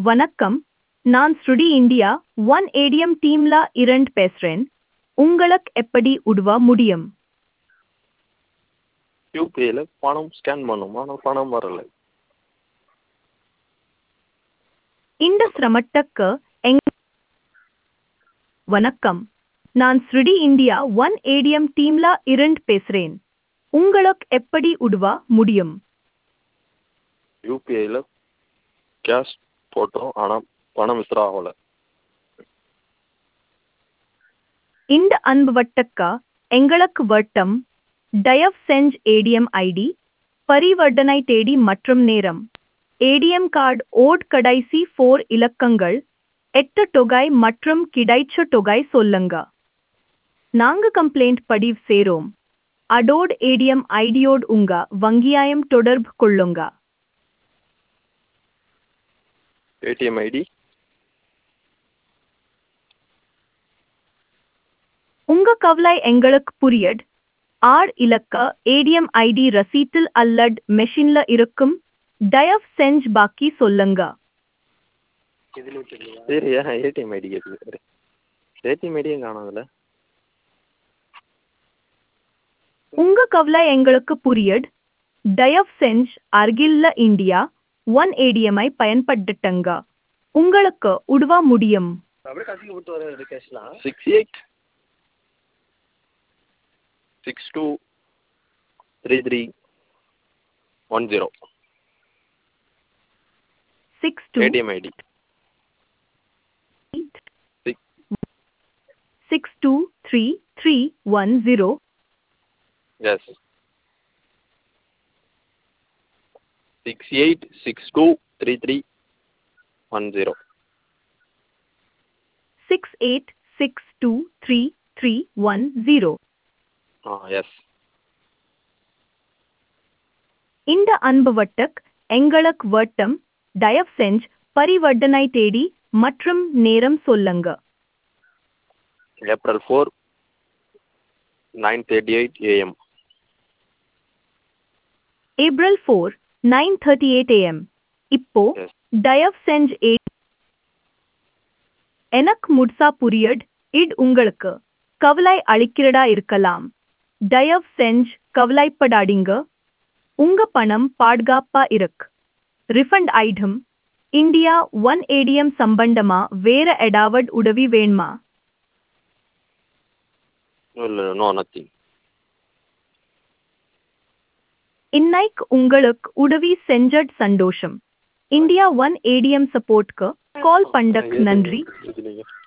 வணக்கம் நான் ஸ்ருடி இந்தியா ஒன் ஏடிஎம் டீம்ல இரண்டு பேசுறேன் உங்களுக்கு எப்படி உதவ முடியும் யூபிஐயில் பணம் ஸ்கேன் பண்ணோம் ஆனால் பணம் வரலை இந்த சிரமத்துக்கு எங் வணக்கம் நான் ஸ்ருடி இந்தியா ஒன் ஏடிஎம் டீம்ல இரண்டு பேசுறேன் உங்களுக்கு எப்படி உதவ முடியும் யூபிஐயில் கேஷ் போட்டோம் ஆனால் பணம் வித்ரா ஆகலை இந்த அனுபவத்துக்கு எங்களுக்கு வட்டம் தயவு செஞ்சு ஏடிஎம் ஐடி பரிவர்த்தனை தேதி மற்றும் நேரம் ஏடிஎம் கார்டு ஓட் கடைசி ஃபோர் இலக்கங்கள் எட்டு தொகை மற்றும் கிடைச்ச தொகை சொல்லுங்க நாங்க கம்ப்ளைண்ட் பதிவு சேரோம் அடோட் ஏடிஎம் ஐடியோடு உங்க வங்கியாயம் தொடர்பு கொள்ளுங்க ஏடிஎம் ஐடி உங்க கவலை எங்களுக்கு புரியட் ஆர் இலக்க ஏடிஎம் ஐடி ரசீட்டில் அல்லது மெஷின்ல இருக்கும் தயவு செஞ்சு பாக்கி சொல்லுங்க சரி ஏன் ஏடிஎம் ஐடி கேட்குது ஏடிஎம் ஐடியும் காணாதுல உங்க கவலை எங்களுக்கு புரியட் தயவு செஞ்சு அருகில்ல இந்தியா ஒன் ஏடிஎம்ஐ பயன்படுத்துங்க உங்களுக்கு உதவ முடியும் six eight six two three three one zero six two ATM ID six two three three one zero yes six eight six two three three one zero six eight six two three three one zero ஆ yes இந்த அனுபவத்துக்கு எங்களுக்கு வட்டம் தயவு செஞ்சு பரிவர்த்தனை தேதி மற்றும் நேரம் சொல்லுங்க April four nine thirty eight AM April four nine thirty eight AM இப்போ எஸ் தயவு செஞ்சு ஏ எனக்கு முட்சா புரியட் இட் உங்களுக்கு கவலை அளிக்கிறதா இருக்கலாம் தயவு செஞ்சு கவலைப்படாதீங்க உங்க பணம் பாதுகாப்பா இருக்கு refund item India One ATM சம்பந்தமா வேற எடாவட் உதவி வேணுமா இல்லை நோ நத்திங் இன்னைக்கு உங்களுக்கு உதவி செஞ்சட் சந்தோஷம் இந்தியா ஒன் ஏடிஎம் சப்போர்ட்க்கு கால் பண்ணக்கு நன்றி இது நீங்கள்